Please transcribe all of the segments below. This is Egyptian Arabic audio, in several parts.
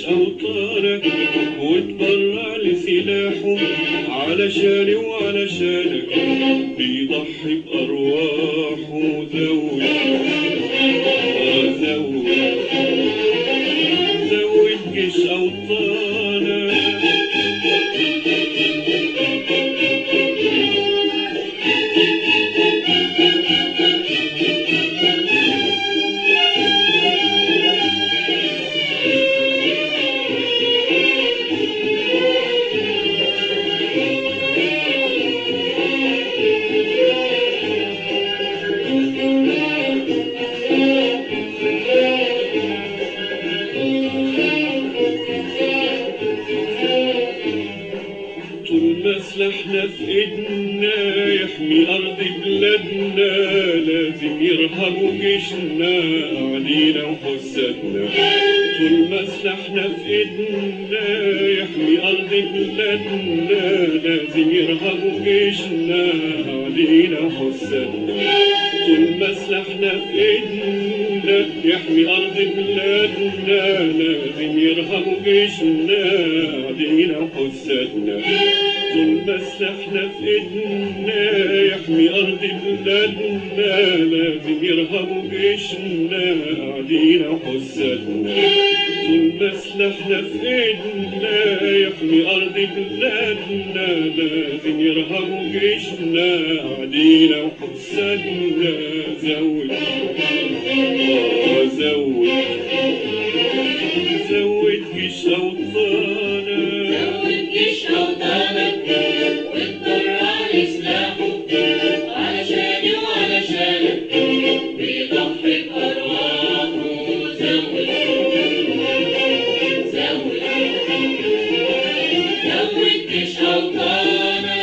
أوطانك وتبرع لسلاحه علشاني وعلشانك بيضحي بأرواحه زود آه زود زود جيش أوطانك طول ما سلاحنا في ايدنا يحمي ارض بلادنا لازم يرهبوا جيشنا علينا وحسادنا طول ما سلاحنا في ايدنا يحمي ارض بلادنا لازم يرهبوا جيشنا علينا وحسادنا طول ما سلاحنا في ايدنا يحمي ارض بلادنا لازم يرهبوا جيشنا علينا وحسادنا طول ما سلاحنا في ايدنا يحمي ارض بلادنا لازم يرهبوا جيشنا علينا وحسادنا طول ما سلاحنا في ايدنا يحمي ارض بلادنا لازم يرهبوا جيشنا علينا وحسادنا زود آه زود زود جيش اوطانك زود جيش أوطانك واتبرع لسلاحه علشاني وعلشانك بيضحي بأرواحه زود زود زود جيش أوطانك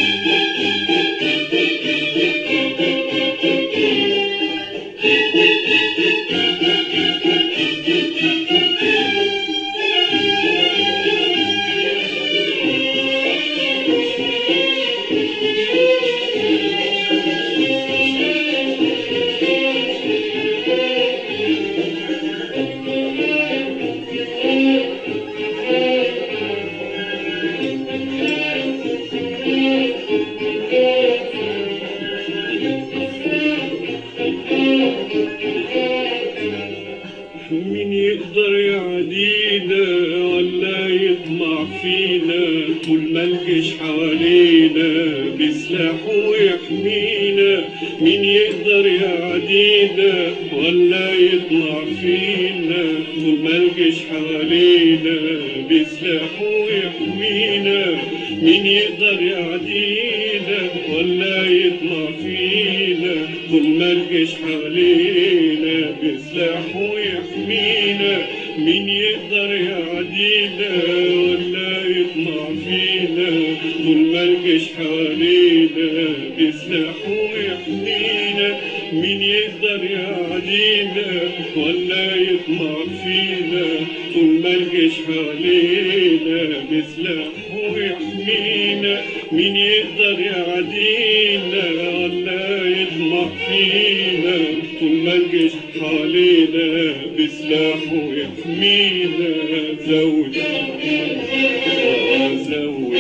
مين يقدر يعدينا ولا يطمع فينا طول ما الجيش حوالينا بسلاحه يحمينا مين يقدر يعدينا ولا يطمع فينا طول ما الجيش حوالينا بسلاحه يحمينا مين يقدر يعدينا ولا يطمع فينا طول ما الجيش حوالينا بسلاحه يحمينا مين يقدر يعدينا ولا يطمع فينا طول ما الجيش حوالينا بسلاحه يحمينا مين يقدر يعدينا ولا يطمع فينا طول ما الجيش حوالينا بسلاحه يحمينا مين يقدر يعدينا ولا يطمع فينا طول ما الجيش حوالينا بسلاحه يحمينا زود آه زود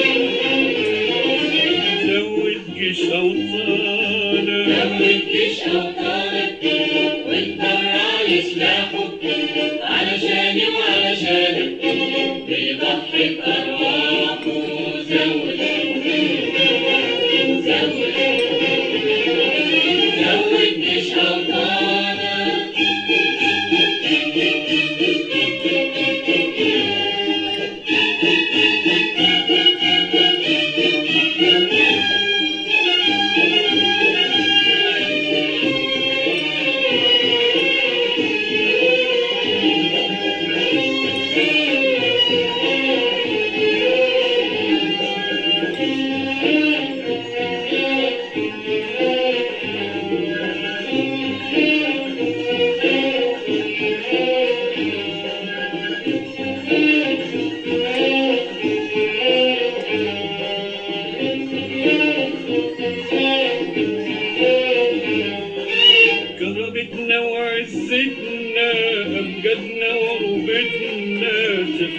زود جيش أوطانك زود جيش أوطانك واتبرع لسلاحه علشاني وعلشانك بيضحي بأرواحه زود زود زود جيش أوطانك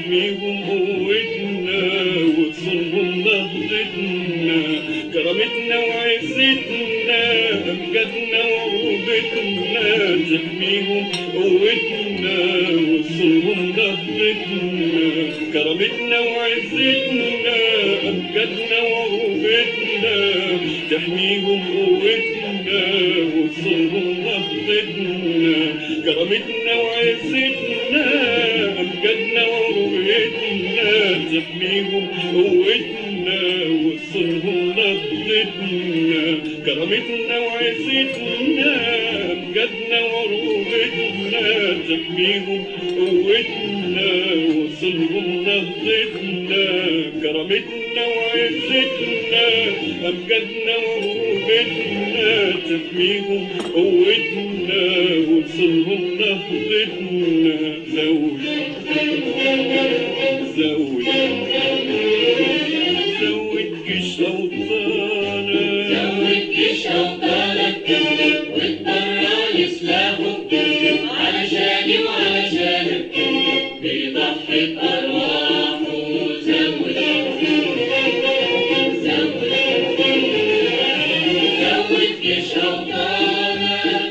تحميهم قوتنا وتصونهم نهضتنا كرامتنا وعزتنا أمجادنا وعروبتنا تحميهم قوتنا وتصونهم نهضتنا كرامتنا وعزتنا أمجادنا وعروبتنا تحميهم قوتنا وتصونهم نهضتنا كرامتنا وعزتنا أمجادنا وعروبتنا تحميهم قوتنا وتصونهم نهضتنا كرامتنا وعزتنا أمجادنا وعروبتنا تحميهم قوتنا وصلهم نهضتنا كرامتنا وعزتنا أمجادنا وعروبتنا تحميهم قوتنا وصلهم نهضتنا زود زود زود جيش أوطانا زود جيش أوطانك واتبرع لسلاحه علشاني وعلشانك بيضحي بأرواحه زود زود زود جيش أوطانك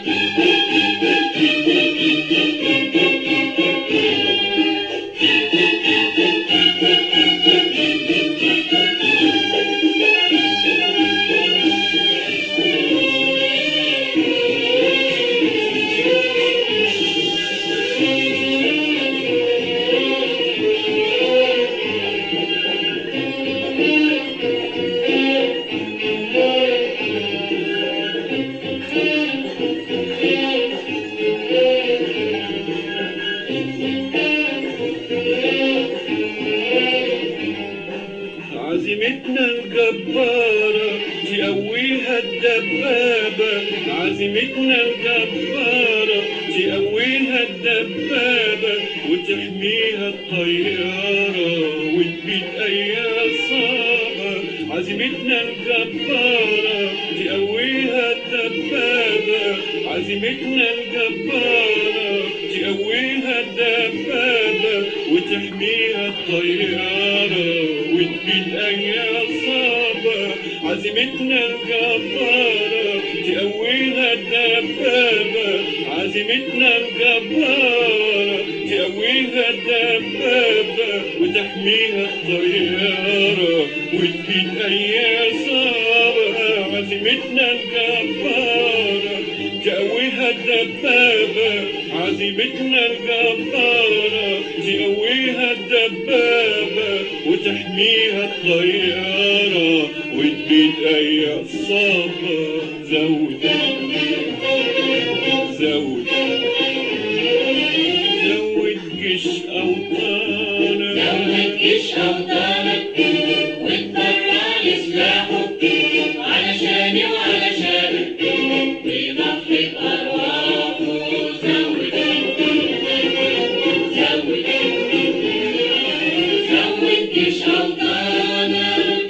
عزيمتنا الجبارة تقويها الدبابة عزيمتنا الجبارة تقويها الدبابة وتحميها الطيارة وتبيد أي عصابة عزيمتنا الجبارة تقويها الدبابة عزيمتنا الجبارة تقويها الدبابة وتحميها الطيارة وتبيد أي عصابة عزيمتنا الجبارة تقويها الدبابة عزيمتنا الجبارة تقويها الدبابة وتحميها الطيارة وتبيد أي عصابة عزيمتنا الجبارة تقويها الدبابة عزيمتنا الجبارة تقويها الدبابة وتحميها الطيارة وتبيد أي عصابة زود زود زود جيش أوطانا زود جيش أوطانك واتبرع لسلاحه علشاني وعلشانك بيضحي بأرواحه زود زود زود جيش أوطانك